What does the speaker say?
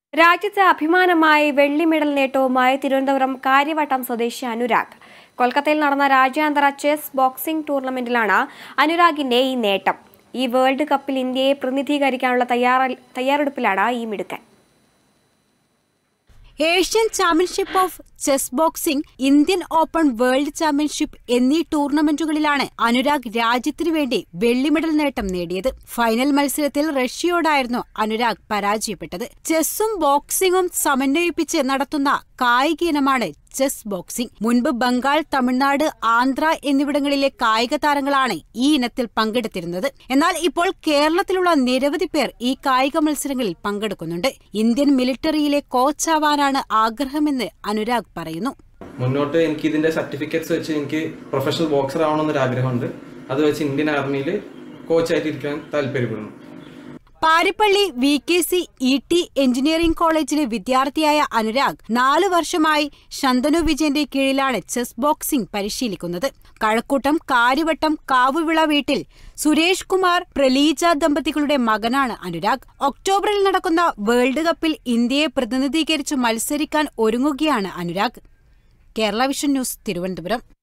രാജ്യത്തെ അഭിമാനമായി വെള്ളി മെഡൽ നേട്ടവുമായി തിരുവനന്തപുരം കാര്യവട്ടം സ്വദേശി അനുരാഗ് കൊൽക്കത്തയിൽ നടന്ന രാജ്യാന്തര ചെസ് ബോക്സിംഗ് ടൂർണമെന്റിലാണ് അനുരാഗിന്റെ ഈ നേട്ടം ഈ വേൾഡ് കപ്പിൽ ഇന്ത്യയെ പ്രതിനിധീകരിക്കാനുള്ള തയ്യാറ തയ്യാറെടുപ്പിലാണ് ഈ മിടുക്കൻ Asian championship of chess boxing Indian open world championship എന്നീ ടൂർണമെന്റുകളിലാണ് അനുരാഗ് രാജ്യത്തിനു വേണ്ടി വെള്ളി മെഡൽ നേട്ടം നേടിയത് ഫൈനൽ മത്സരത്തിൽ റഷ്യയോടായിരുന്നു അനുരാഗ് പരാജയപ്പെട്ടത് ചെസ്സും ബോക്സിംഗും സമന്വയിപ്പിച്ച് നടത്തുന്ന കായിക ഇനമാണ് ചെസ് ബോക്സിംഗ് മുൻപ് ബംഗാൾ തമിഴ്നാട് ആന്ധ്ര എന്നിവിടങ്ങളിലെ കായിക താരങ്ങളാണ് ഈ ഇനത്തിൽ പങ്കെടുത്തിരുന്നത് എന്നാൽ ഇപ്പോൾ കേരളത്തിലുള്ള നിരവധി പേർ ഈ കായിക മത്സരങ്ങളിൽ പങ്കെടുക്കുന്നുണ്ട് ഇന്ത്യൻ മിലിറ്ററിയിലെ കോച്ചാവാനാണ് ആഗ്രഹമെന്ന് അനുരാഗ് പറയുന്നു മുന്നോട്ട് എനിക്ക് ഇതിന്റെ സർട്ടിഫിക്കറ്റ്സ് വെച്ച് എനിക്ക് പ്രൊഫഷണൽ ബോക്സർ ആവണമെന്നൊരു ആഗ്രഹമുണ്ട് അത് വെച്ച് ഇന്ത്യൻ ആർമിയിൽ കോച്ചായിട്ട് ഇരിക്കാൻ താല്പര്യപ്പെടുന്നു Paripally V K C E T engineering കോളേജിലെ വിദ്യാർത്ഥിയായ അനുരാഗ് നാലു വർഷമായി ശന്തനു വിജയന്റെ കീഴിലാണ് ചെസ് ബോക്സിംഗ് പരിശീലിക്കുന്നത് കഴക്കൂട്ടം കാര്യവട്ടം കാവുവിള വീട്ടിൽ സുരേഷ് കുമാർ പ്രലീജ ദമ്പതികളുടെ മകനാണ് അനുരാഗ് ഒക്ടോബറിൽ നടക്കുന്ന വേൾഡ് കപ്പിൽ ഇന്ത്യയെ പ്രതിനിധീകരിച്ച് മത്സരിക്കാൻ ഒരുങ്ങുകയാണ് അനുരാഗ് കേരള വിഷൻ ന്യൂസ് തിരുവനന്തപുരം